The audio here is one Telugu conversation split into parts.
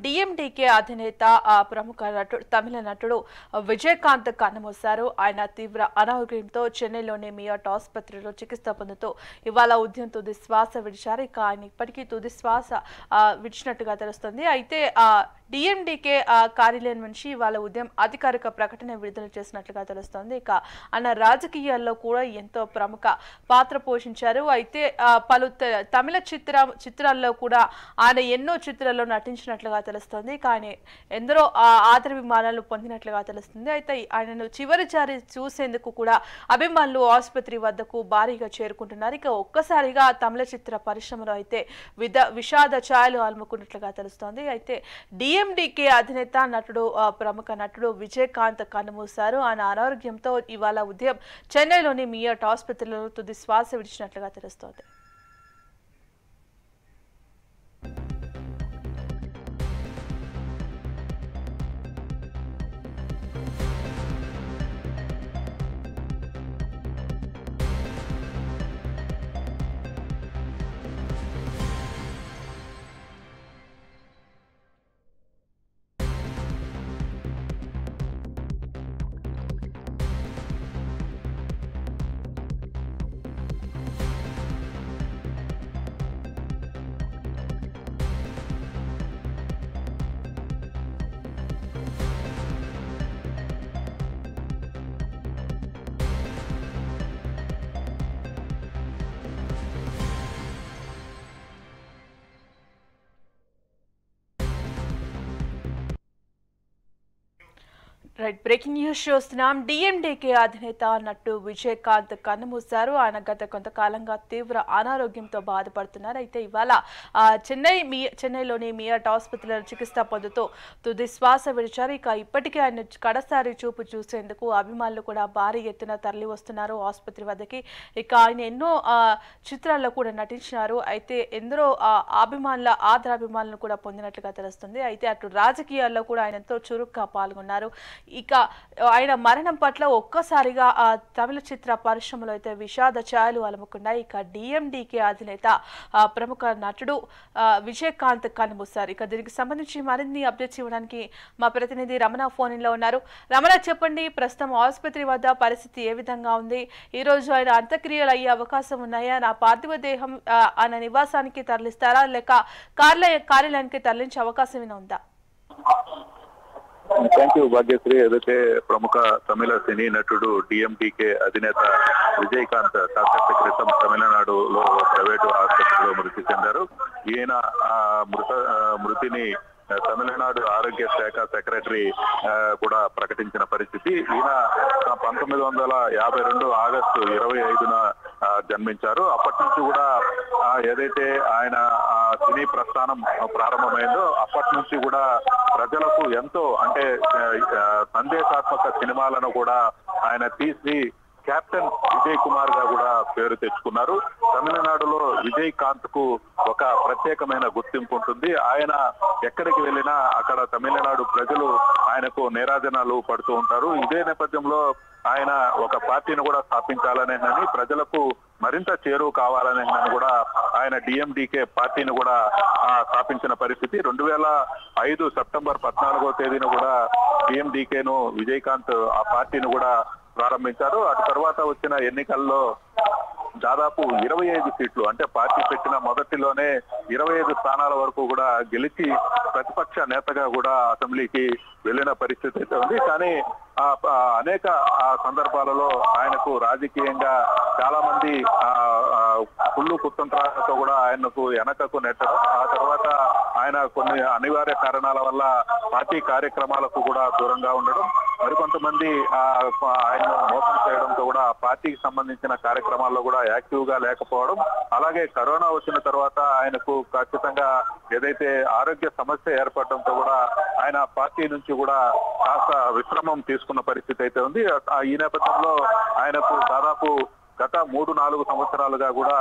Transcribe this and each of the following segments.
డిఎండికే అధినేత ఆ ప్రముఖ నటుడు తమిళ నటుడు విజయకాంత్ కన్నుమూశారు ఆయన తీవ్ర అనారోగ్యంతో చెన్నైలోని మియాట్ ఆసుపత్రిలో చికిత్స పొందుతూ ఇవాళ ఉదయం తుది శ్వాస విడిచారు ఇక ఆయన ఇప్పటికీ తుది శ్వాస ఆ, విడిచినట్టుగా తెలుస్తుంది అయితే ఆ డిఎండికే కార్యాలయం నుంచి ఇవాళ ఉదయం అధికారిక ప్రకటన విడుదల చేసినట్లుగా తెలుస్తోంది ఇక ఆయన రాజకీయాల్లో కూడా ఎంతో ప్రముఖ పాత్ర పోషించారు అయితే ఆ, పలు త- తమిళ చిత్ర చిత్రాల్లో కూడా ఆయన ఎన్నో చిత్రాల్లో నటించినట్లుగా తెలుస్తోంది ఇక ఆయన ఎందరో ఆ, ఆదరాభిమానాలు పొందినట్లుగా తెలుస్తుంది అయితే ఆయనను చివరి జారి చూసేందుకు కూడా అభిమానులు ఆసుపత్రి వద్దకు భారీగా చేరుకుంటున్నారు ఇక ఒక్కసారిగా తమిళ చిత్ర పరిశ్రమలో అయితే విధ విషాద ఛాయలు అలుముకున్నట్లుగా తెలుస్తోంది అయితే డిఎండికే అధినేత నటుడు ఆ, ప్రముఖ నటుడు విజయకాంత్ కన్నుమూశారు ఆయన అనారోగ్యంతో ఇవాళ ఉదయం చెన్నైలోని మియాట్ ఆసుపత్రిలో తుది శ్వాస విడిచినట్లుగా తెలుస్తోంది రైట్ బ్రేకింగ్ న్యూస్ చూస్తున్నాం డిఎండికే అధినేత నట్టు విజయకాంత్ కన్నుమూశారు ఆయన గత కొంతకాలంగా తీవ్ర అనారోగ్యంతో బాధపడుతున్నారు అయితే ఇవాళ ఆ, చెన్నై మీ చెన్నైలోని మియాట్ ఆసుపత్రిలో చికిత్స పొందుతూ తుది శ్వాస విడిచారు ఇక ఇప్పటికే ఆయన కడసారి చూపు చూసేందుకు అభిమానులు కూడా భారీ ఎత్తున తరలి వస్తున్నారు ఆసుపత్రి వద్దకి ఇక ఆయన ఎన్నో ఆ, చిత్రాల్లో కూడా నటించినారు అయితే ఎందరో ఆ, అభిమానుల ఆదరాభిమానులను కూడా పొందినట్లుగా తెలుస్తుంది అయితే అటు రాజకీయాల్లో కూడా ఆయన ఎంతో చురుగ్గా పాల్గొన్నారు ఇక ఆయన మరణం పట్ల ఒక్కసారిగా ఆ తమిళ చిత్ర పరిశ్రమలో అయితే విషాద ఛాయలు అలముకున్నాయి ఇక డిఎండికే అధినేత ఆ, ప్రముఖ నటుడు ఆ, విజయకాంత్ కన్నుమూశారు ఇక దీనికి సంబంధించి మరిన్ని అప్డేట్స్ ఇవ్వడానికి మా ప్రతినిధి రమణ ఫోన్ లో ఉన్నారు రమణ చెప్పండి ప్రస్తుతం ఆసుపత్రి వద్ద పరిస్థితి ఏ విధంగా ఉంది ఈ రోజు ఆయన అంత్యక్రియలు అయ్యే అవకాశం ఉన్నాయా నా పార్థివ దేహం ఆ, ఆయన నివాసానికి తరలిస్తారా లేక కార్యాలయ కార్యాలయానికి తరలించే అవకాశం ఏమైనా ఉందా థ్యాంక్ యూ భాగ్యశ్రీ ఏదైతే ప్రముఖ తమిళ సినీ నటుడు డిఎండికే అధినేత విజయకాంత్ కాసేపటి క్రితం తమిళనాడులో ప్రైవేటు ఆసుపత్రిలో మృతి చెందారు ఈయన ఆ, మృత ఆ, మృతిని ఆ, తమిళనాడు ఆరోగ్య శాఖ సెక్రటరీ ఆ, కూడా ప్రకటించిన పరిస్థితి ఈయన పంతొమ్మిది వందల యాభై రెండు ఆగస్టు ఇరవై ఐదున ఆ, జన్మించారు అప్పటి నుంచి కూడా ఆ, ఏదైతే ఆయన ఆ, సినీ ప్రస్థానం ప్రారంభమైందో అప్పటి నుంచి కూడా ప్రజలకు ఎంతో అంటే ఆ, ఆ, సందేశాత్మక సినిమాలను కూడా ఆయన తీసి కెప్టెన్ విజయ్ కుమార్ గా కూడా పేరు తెచ్చుకున్నారు తమిళనాడులో విజయ్ కాంత్ కు ఒక ప్రత్యేకమైన గుర్తింపు ఉంటుంది ఆయన ఎక్కడికి వెళ్ళినా అక్కడ తమిళనాడు ప్రజలు ఆయనకు నీరాజనాలు పడుతూ ఉంటారు ఇదే నేపథ్యంలో ఆయన ఒక పార్టీని కూడా స్థాపించాలనే అని ప్రజలకు మరింత చేరువ కావాలనే అని కూడా ఆయన డిఎండికే పార్టీని కూడా ఆ, స్థాపించిన పరిస్థితి రెండు వేల ఐదు సెప్టెంబర్ పద్నాలుగో తేదీన కూడా డిఎండికేను విజయకాంత్ ఆ పార్టీని కూడా ప్రారంభించారు అటు తర్వాత వచ్చిన ఎన్నికల్లో దాదాపు ఇరవై ఐదు సీట్లు అంటే పార్టీ పెట్టిన మొదటిలోనే ఇరవై ఐదు స్థానాల వరకు కూడా గెలిచి ప్రతిపక్ష నేతగా కూడా అసెంబ్లీకి వెళ్ళిన పరిస్థితి అయితే ఉంది కానీ ఆ ఆ అనేక ఆ సందర్భాలలో ఆయనకు రాజకీయంగా చాలా మంది ఆ ఆ, కుళ్ళు కుతంత్రాలతో కూడా ఆయనకు వెనకకు నెట్టడం ఆ తర్వాత ఆయన కొన్ని అనివార్య కారణాల వల్ల పార్టీ కార్యక్రమాలకు కూడా దూరంగా ఉండడం మరికొంతమంది ఆ, ఆయన మోసం చేయడంతో కూడా ఆ పార్టీకి సంబంధించిన కార్యక్రమాల్లో కూడా యాక్టివ్ గా లేకపోవడం అలాగే కరోనా వచ్చిన తర్వాత ఆయనకు ఖచ్చితంగా ఏదైతే ఆరోగ్య సమస్య ఏర్పడడంతో కూడా ఆయన పార్టీ నుంచి కూడా కాస్త విశ్రమం తీసుకున్న పరిస్థితి అయితే ఉంది ఆ- ఈ నేపథ్యంలో ఆయనకు దాదాపు గత మూడు నాలుగు సంవత్సరాలుగా కూడా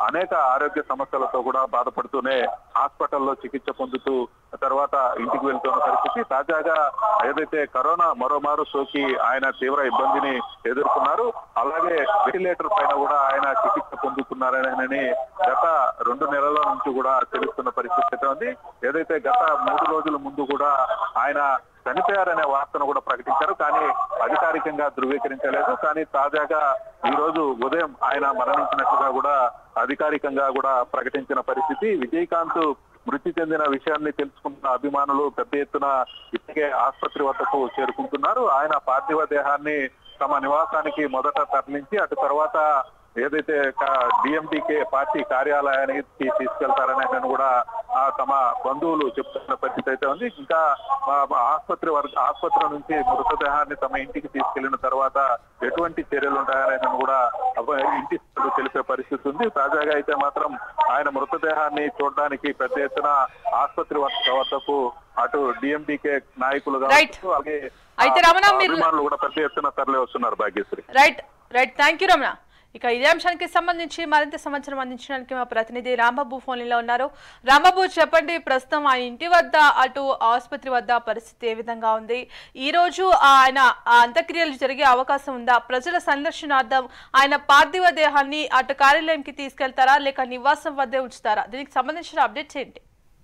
అనేక ఆరోగ్య సమస్యలతో కూడా బాధపడుతూనే హాస్పిటల్లో చికిత్స పొందుతూ తర్వాత ఇంటికి వెళ్తున్న పరిస్థితి తాజాగా ఏదైతే కరోనా మరోమారు సోకి ఆయన తీవ్ర ఇబ్బందిని ఎదుర్కొన్నారు అలాగే వెంటిలేటర్ పైన కూడా ఆయన చికిత్స పొందుతున్నారని గత రెండు నెలల నుంచి కూడా తెలుస్తున్న పరిస్థితి అయితే ఉంది ఏదైతే గత మూడు రోజుల ముందు కూడా ఆయన చనిపోయారనే వార్తను కూడా ప్రకటించారు కానీ అధికారికంగా ధృవీకరించలేదు కానీ తాజాగా ఈ రోజు ఉదయం ఆయన మరణించినట్లుగా కూడా అధికారికంగా కూడా ప్రకటించిన పరిస్థితి విజయకాంత్ మృతి చెందిన విషయాన్ని తెలుసుకున్న అభిమానులు పెద్ద ఎత్తున ఇప్పటికే ఆసుపత్రి వద్దకు చేరుకుంటున్నారు ఆయన పార్థివ దేహాన్ని తమ నివాసానికి మొదట తరలించి అటు తర్వాత ఏదైతే డిఎండికే పార్టీ కార్యాలయానికి తీసుకెళ్తారనే నేను కూడా ఆ, తమ బంధువులు చెప్తున్న పరిస్థితి అయితే ఉంది ఇంకా ఆ, ఆసుపత్రి వర్గ ఆసుపత్రి నుంచి మృతదేహాన్ని తమ ఇంటికి తీసుకెళ్లిన తర్వాత ఎటువంటి చర్యలు ఉంటాయనే కూడా అబ్బ- ఇంటి స్థితులు తెలిపే పరిస్థితి ఉంది తాజాగా అయితే మాత్రం ఆయన మృతదేహాన్ని చూడడానికి పెద్ద ఎత్తున ఆసుపత్రి వద్ద- వద్దకు అటు డిఎండికే నాయకులు Right. కావచ్చు అలాగే అయితే ఆ, రమణ మీరు- అభిమానులు కూడా పెద్ద ఎత్తున తరలి వస్తున్నారు Bhagyashree right right thank you Ramana ఇక ఇదే అంశానికి సంబంధించి మరింత సమాచారం అందించడానికి మా ప్రతినిధి రాంబాబు ఫోన్లో ఉన్నారు రాంబాబు చెప్పండి ప్రస్తుతం ఆ ఇంటి వద్ద అటు ఆసుపత్రి వద్ద పరిస్థితి ఏ విధంగా ఉంది ఈ రోజు ఆయన ఆ అంత్యక్రియలు జరిగే అవకాశం ఉందా ప్రజల సందర్శనార్థం ఆయన పార్థివ దేహాన్ని అటు కార్యాలయంకి తీసుకెళ్తారా లేక నివాసం వద్దే ఉంచుతారా దీనికి సంబంధించిన అప్డేట్స్ ఏంటి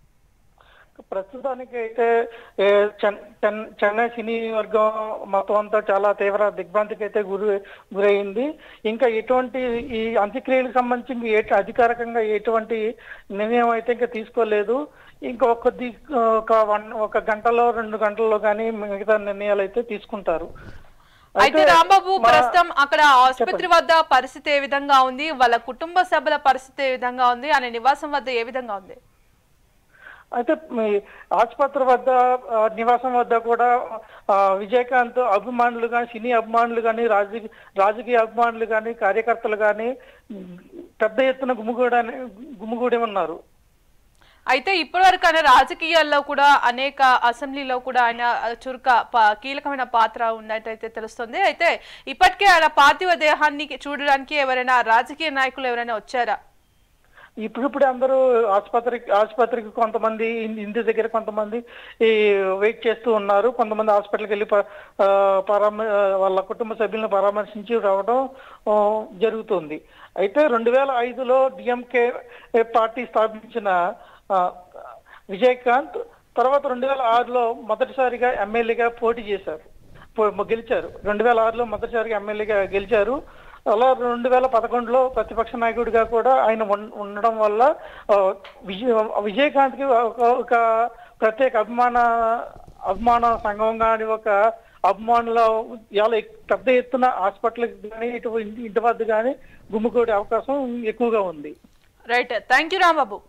ప్రస్తుతానికి అయితే ఏ, చెన్- చెన్- చెన్నై సినీ వర్గం మొత్తం అంతా చాలా తీవ్ర దిగ్భ్రాంతికి అయితే గురి గురైంది ఇంకా ఎటువంటి ఈ అంత్యక్రియలకు సంబంధించి ఇంక ఏ అధికారికంగా ఎటువంటి నిర్ణయం అయితే ఇంకా తీసుకోలేదు ఇంకా ఒక కొద్ది ఒక వన్ ఒక గంటలో రెండు గంటల్లో కానీ మిగతా నిర్ణయాలు అయితే తీసుకుంటారు అయితే రాంబాబు మా- ప్రస్తుతం అక్కడ ఆసుపత్రి వద్ద పరిస్థితి ఏ విధంగా ఉంది వాళ్ళ కుటుంబ సభ్యుల పరిస్థితి ఏ విధంగా ఉంది ఆయన నివాసం వద్ద ఏ విధంగా ఉంది అయితే మీ ఆసుపత్రి వద్ద ఆ, నివాసం వద్ద కూడా ఆ, విజయకాంత్ అభిమానులు కానీ సినీ అభిమానులు కానీ రాజకీయ రాజకీయ అభిమానులు కానీ కార్యకర్తలు కానీ పెద్ద ఎత్తున గుమిగూడని గుమిగూడి ఉన్నారు అయితే ఇప్పటివరకు ఆయన రాజకీయాల్లో కూడా అనేక అసెంబ్లీలో కూడా ఆయన చురుక ప- కీలకమైన పాత్ర ఉన్నట్టయితే తెలుస్తుంది అయితే ఇప్పటికే ఆయన పార్థివ దేహాన్ని చూడడానికి ఎవరైనా రాజకీయ నాయకులు ఎవరైనా వచ్చారా ఇప్పుడిప్పుడే అందరూ ఆసుపత్రికి ఆసుపత్రికి కొంతమంది ఇన్- ఇంటి దగ్గర కొంతమంది ఈ వెయిట్ చేస్తూ ఉన్నారు కొంతమంది హాస్పిటల్కి వెళ్ళి ప- ఆ, పరామ ఆ, వాళ్ళ కుటుంబ సభ్యులను పరామర్శించి రావడం ఆ, జరుగుతుంది అయితే రెండు వేల ఐదులో డిఎంకే పార్టీ స్థాపించిన ఆ, విజయకాంత్ తర్వాత రెండు వేల ఆరులో మొదటిసారిగా ఎమ్మెల్యేగా పోటీ చేశారు పో- గెలిచారు రెండు వేల ఆరులో మొదటిసారిగా ఎమ్మెల్యేగా గెలిచారు అలా రెండు వేల పదకొండులో ప్రతిపక్ష నాయకుడిగా కూడా ఆయన ఉన్- ఉండడం వల్ల ఆ, విజయ విజయకాంత్కి ఒక ఒక ప్రత్యేక అభిమాన అభిమాన సంఘం కానీ ఒక అభిమానుల చాలా ఎక్- పెద్ద ఎత్తున హాస్పిటల్కి కానీ ఇటు ఇంటి ఇంటి వద్ద కానీ గుమ్ముకూడే అవకాశం ఎక్కువగా ఉంది right thank you Rambabu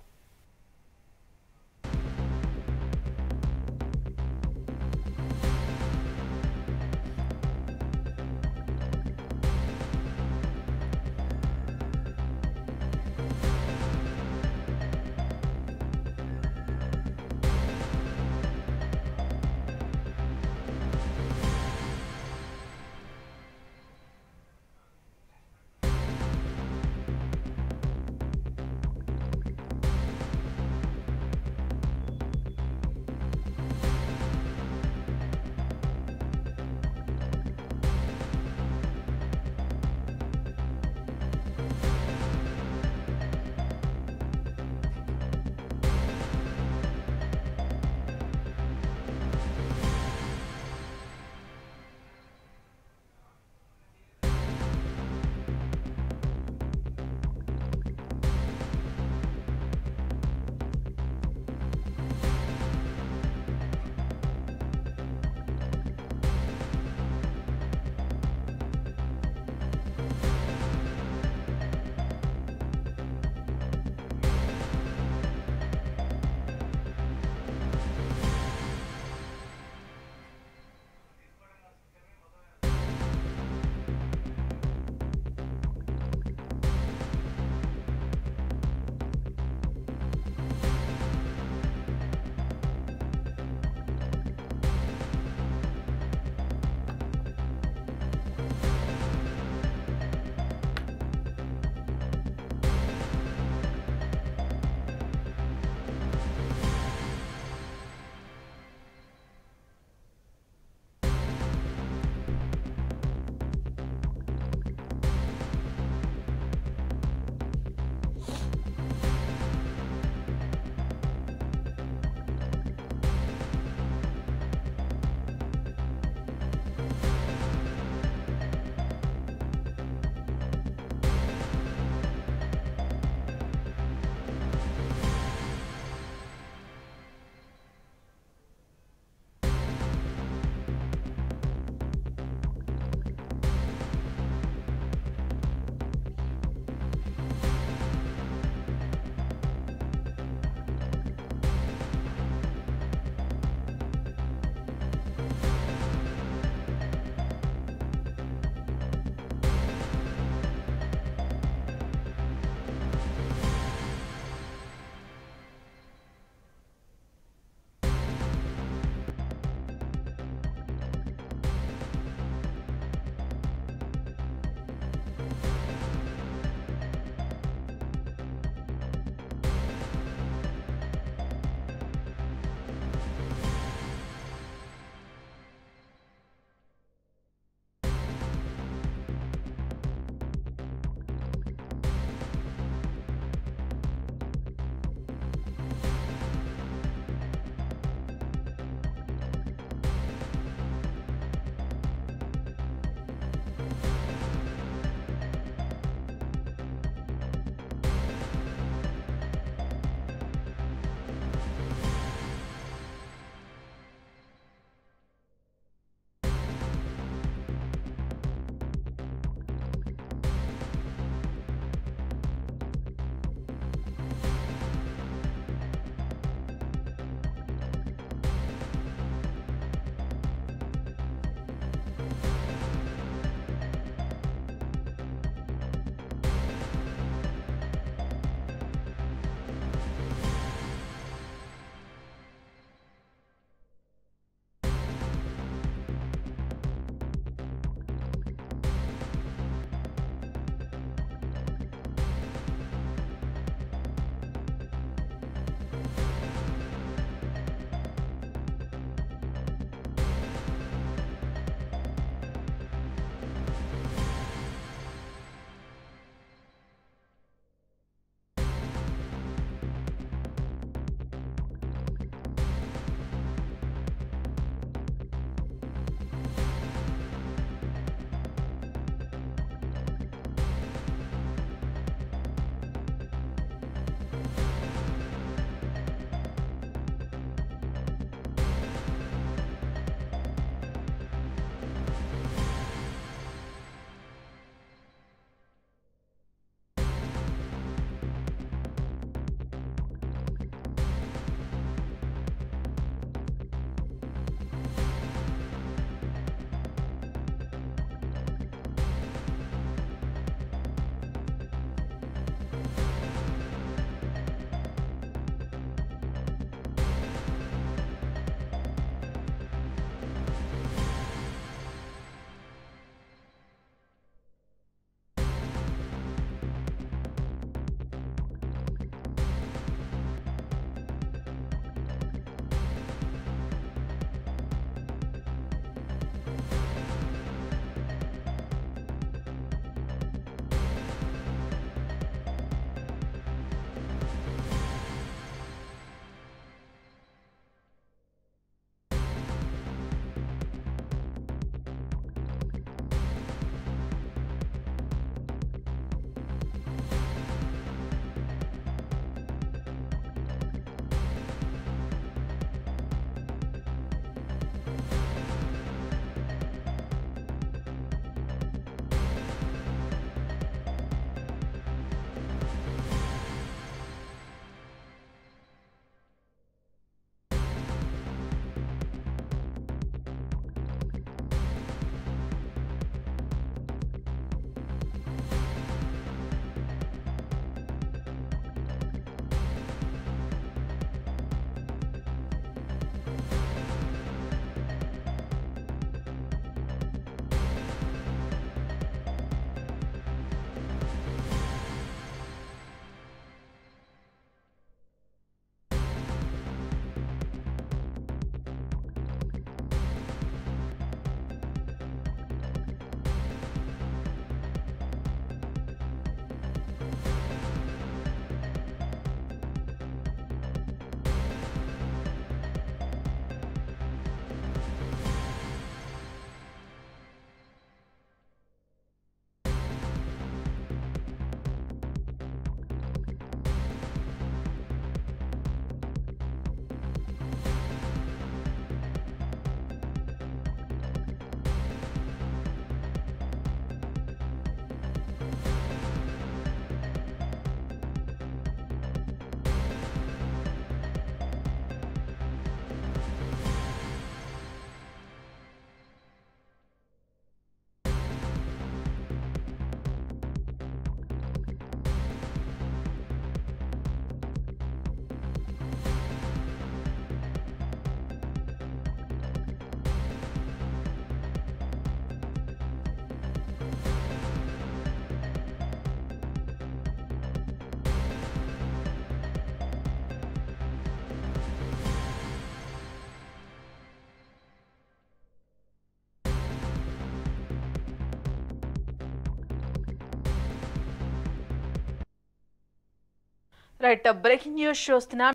right breaking news చూస్తున్నాం